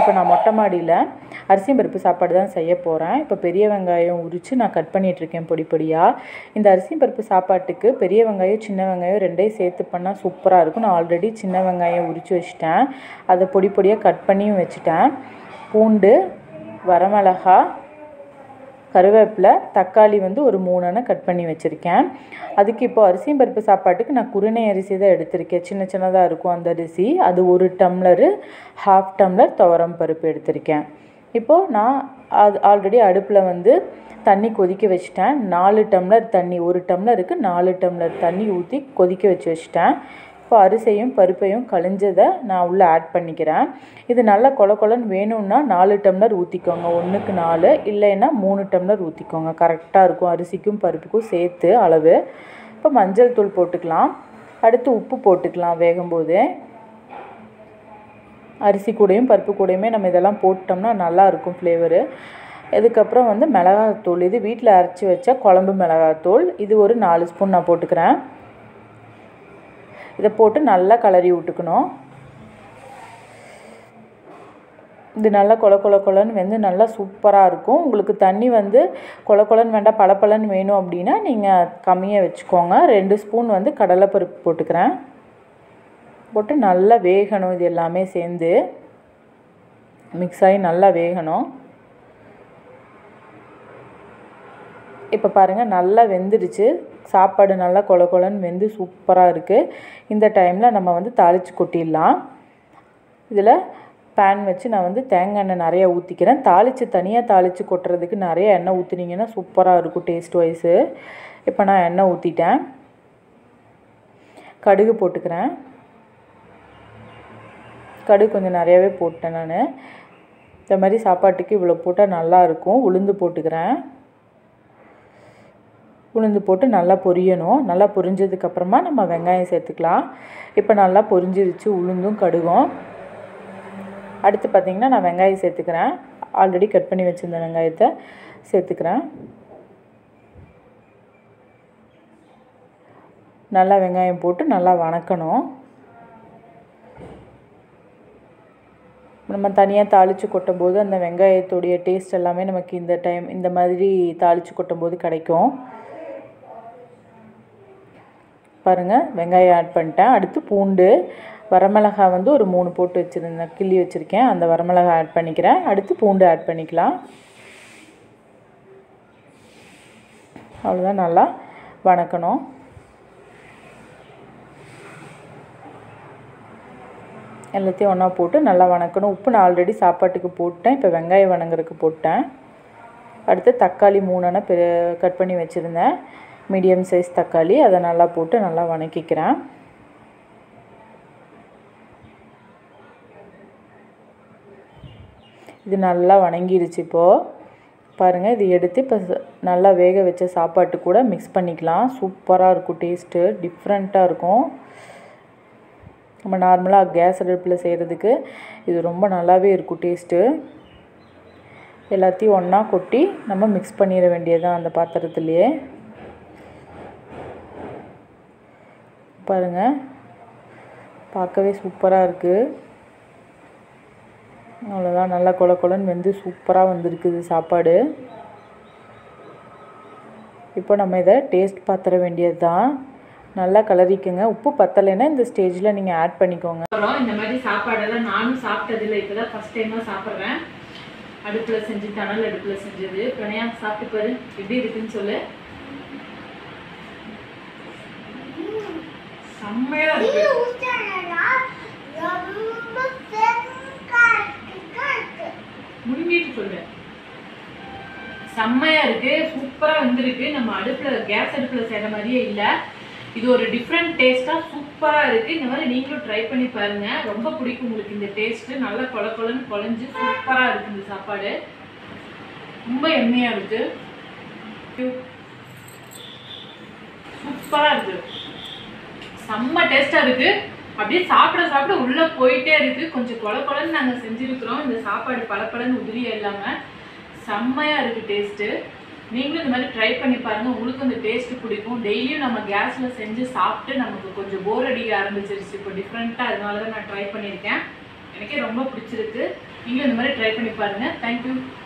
இப்போ நான் மொட்டை மாடியில் அரிசி பருப்பு சாப்பாடு தான் செய்ய போகிறேன் இப்போ பெரிய வெங்காயம் உரித்து நான் கட் பண்ணிகிட்ருக்கேன் பொடி பொடியாக இந்த அரிசி பருப்பு சாப்பாட்டுக்கு பெரிய வெங்காயம் சின்ன வெங்காயம் ரெண்டையும் சேர்த்து பண்ணால் சூப்பராக இருக்கும் நான் ஆல்ரெடி சின்ன வெங்காயம் உரித்து வச்சிட்டேன் அதை பொடி பொடியாக கட் பண்ணியும் வச்சுட்டேன் பூண்டு வரமிளகா கருவேப்பிலை தக்காளி வந்து ஒரு மூணுன்னு கட் பண்ணி வச்சுருக்கேன் அதுக்கு இப்போ அரிசியும் பருப்பு சாப்பாட்டுக்கு நான் குருணை அரிசி தான் எடுத்திருக்கேன் சின்ன சின்னதாக இருக்கும் அந்த அரிசி அது ஒரு டம்ளரு ஹாஃப் டம்ளர் துவரம் பருப்பு எடுத்திருக்கேன் இப்போது நான் அது ஆல்ரெடி அடுப்பில் வந்து தண்ணி கொதிக்க வச்சிட்டேன் நாலு டம்ளர் தண்ணி ஒரு டம்ளருக்கு நாலு டம்ளர் தண்ணி ஊற்றி கொதிக்க வச்சு வச்சிட்டேன் இப்போ அரிசியும் பருப்பையும் கழிஞ்சதை நான் உள்ளே ஆட் பண்ணிக்கிறேன் இது நல்லா கொல கொலன்னு வேணும்னா நாலு டம்ளர் ஊற்றிக்கோங்க ஒன்றுக்கு நாலு இல்லைன்னா மூணு டம்ளர் ஊற்றிக்கோங்க கரெக்டாக இருக்கும் அரிசிக்கும் பருப்புக்கும் சேர்த்து அளவு இப்போ மஞ்சள் தூள் போட்டுக்கலாம் அடுத்து உப்பு போட்டுக்கலாம் வேகும்போது அரிசி கூடயும் பருப்பு கூடயுமே நம்ம இதெல்லாம் போட்டோம்னா நல்லா இருக்கும் ஃப்ளேவரு இதுக்கப்புறம் வந்து மிளகாத்தூள் இது வீட்டில் அரைச்சி வச்ச குழம்பு மிளகாத்தூள் இது ஒரு நாலு ஸ்பூன் நான் போட்டுக்கிறேன் இதை போட்டு நல்லா கலரி விட்டுக்கணும் இது நல்லா கொல கொல கொலன்னு வெந்து நல்லா சூப்பராக இருக்கும் உங்களுக்கு தண்ணி வந்து கொல கொலன்னு வேண்டாம் பளபளன்னு வேணும் அப்படின்னா நீங்கள் கம்மியாக வச்சுக்கோங்க ரெண்டு ஸ்பூன் வந்து கடலைப்பருப்பு போட்டுக்கிறேன் போட்டு நல்லா வேகணும் இது எல்லாமே சேர்ந்து மிக்ஸ் ஆகி நல்லா வேகணும் இப்போ பாருங்கள் நல்லா வெந்துடுச்சு சாப்பாடு நல்லா கொல கொலன்னு வெந்து சூப்பராக இருக்குது இந்த டைமில் நம்ம வந்து தாளித்து கொட்டிடலாம் இதில் பேன் வச்சு நான் வந்து தேங்காய் எண்ணெய் நிறையா ஊற்றிக்கிறேன் தாளித்து தனியாக தாளித்து கொட்டுறதுக்கு நிறைய எண்ணெய் ஊற்றினீங்கன்னா சூப்பராக இருக்கும் டேஸ்ட் வைஸு இப்போ நான் எண்ணெய் ஊற்றிட்டேன் கடுகு போட்டுக்கிறேன் கடுகு கொஞ்சம் நிறையாவே போட்டேன் நான் இந்த மாதிரி சாப்பாட்டுக்கு இவ்வளோ போட்டால் நல்லாயிருக்கும் உளுந்து போட்டுக்கிறேன் உளுந்து போட்டு நல்லா பொரியணும் நல்லா பொரிஞ்சதுக்கப்புறமா நம்ம வெங்காயம் சேர்த்துக்கலாம் இப்போ நல்லா பொரிஞ்சிருச்சு உளுந்தும் கடுகும் அடுத்து பார்த்திங்கன்னா நான் வெங்காயம் சேர்த்துக்கிறேன் ஆல்ரெடி கட் பண்ணி வச்சுருந்த வெங்காயத்தை சேர்த்துக்கிறேன் நல்லா வெங்காயம் போட்டு நல்லா வணக்கணும் நம்ம தனியாக தாளித்து கொட்டும்போது அந்த வெங்காயத்துடைய டேஸ்ட் எல்லாமே நமக்கு இந்த டைம் இந்த மாதிரி தாளித்து கொட்டும்போது கிடைக்கும் பாருங்கள் வெங்காயம் ஆட் பண்ணிட்டேன் அடுத்து பூண்டு வரமிளகா வந்து ஒரு மூணு போட்டு வச்சுருந்தேன் கிள்ளி வச்சுருக்கேன் அந்த வரமிளகா ஆட் பண்ணிக்கிறேன் அடுத்து பூண்டு ஆட் பண்ணிக்கலாம் அவ்வளோதான் நல்லா வணக்கணும் எல்லாத்தையும் ஒன்றா போட்டு நல்லா வணக்கணும் உப்பு நான் ஆல்ரெடி சாப்பாட்டுக்கு போட்டேன் இப்போ வெங்காயம் வணங்குறதுக்கு போட்டேன் அடுத்து தக்காளி மூணுன்னா பெரு கட் பண்ணி வச்சுருந்தேன் மீடியம் சைஸ் தக்காளி அதை நல்லா போட்டு நல்லா வணக்கிக்கிறேன் இது நல்லா வணங்கிருச்சு இப்போது பாருங்கள் இது எடுத்து இப்போ நல்லா வேக வச்ச சாப்பாட்டு கூட மிக்ஸ் பண்ணிக்கலாம் சூப்பராக இருக்கும் டேஸ்ட்டு டிஃப்ரெண்ட்டாக இருக்கும் நம்ம நார்மலாக கேஸ் அடுப்பில் செய்கிறதுக்கு இது ரொம்ப நல்லாவே இருக்கும் டேஸ்ட்டு எல்லாத்தையும் ஒன்றா கொட்டி நம்ம மிக்ஸ் பண்ணிட வேண்டியதுதான் அந்த பாத்திரத்துலேயே பாருங்கள் பார்க்கவே சூப்பராக இருக்குது அவ்வளோதான் நல்லா கொல கொலன்னு வெந்து சூப்பராக வந்திருக்குது சாப்பாடு இப்போ நம்ம இதை டேஸ்ட் பார்த்துட வேண்டியது தான் நல்லா கலரிக்குங்க உப்பு பத்தலைன்னா இந்த ஸ்டேஜில் நீங்கள் ஆட் பண்ணிக்கோங்க அப்புறம் இந்த மாதிரி சாப்பாடெல்லாம் நானும் சாப்பிட்டதில்லை இப்போ தான் ஃபஸ்ட் டைமாக சாப்பிட்றேன் அடுப்பில் செஞ்சு தணல் அடுப்பில் செஞ்சது பிரணயா சாப்பிட்டு பாரு எப்படி இருக்குன்னு சொல்லு செம்மையா இருக்கு முழுங்கிட்டு சொல்லு செம்மையா இருக்கு சூப்பரா வந்திருக்கு நம்ம அடுப்புல கேஸ் அடுப்புல செய்யற மாதிரியே இல்ல இது ஒரு டிஃப்ரெண்ட் டேஸ்டா சூப்பரா இருக்கு இந்த மாதிரி நீங்களும் ட்ரை பண்ணி பாருங்க ரொம்ப பிடிக்கும் உங்களுக்கு இந்த டேஸ்ட் நல்லா கொல கொலன்னு குழஞ்சு சூப்பரா இருக்கு இந்த சாப்பாடு ரொம்ப எம்மையா இருக்கு சூப்பரா இருக்கு செம்ம டேஸ்டா இருக்கு அப்படியே சாப்பிட சாப்பிட உள்ள போயிட்டே இருக்கு கொஞ்சம் கொல கொலன்னு நாங்க செஞ்சிருக்கிறோம் இந்த சாப்பாடு பளபளன்னு உதிரியா இல்லாம செம்மையா இருக்கு டேஸ்ட்டு நீங்களும் இந்த மாதிரி ட்ரை பண்ணி பாருங்க உங்களுக்கு இந்த டேஸ்ட் பிடிக்கும் டெய்லியும் நம்ம கேஸ்ல செஞ்சு சாப்பிட்டு நமக்கு கொஞ்சம் போர் அடிக்க ஆரம்பிச்சிருச்சு இப்போ டிஃப்ரெண்ட்டாக அதனால தான் நான் ட்ரை பண்ணியிருக்கேன் எனக்கே ரொம்ப பிடிச்சிருக்கு நீங்களும் இந்த மாதிரி ட்ரை பண்ணி பாருங்கள் தேங்க்யூ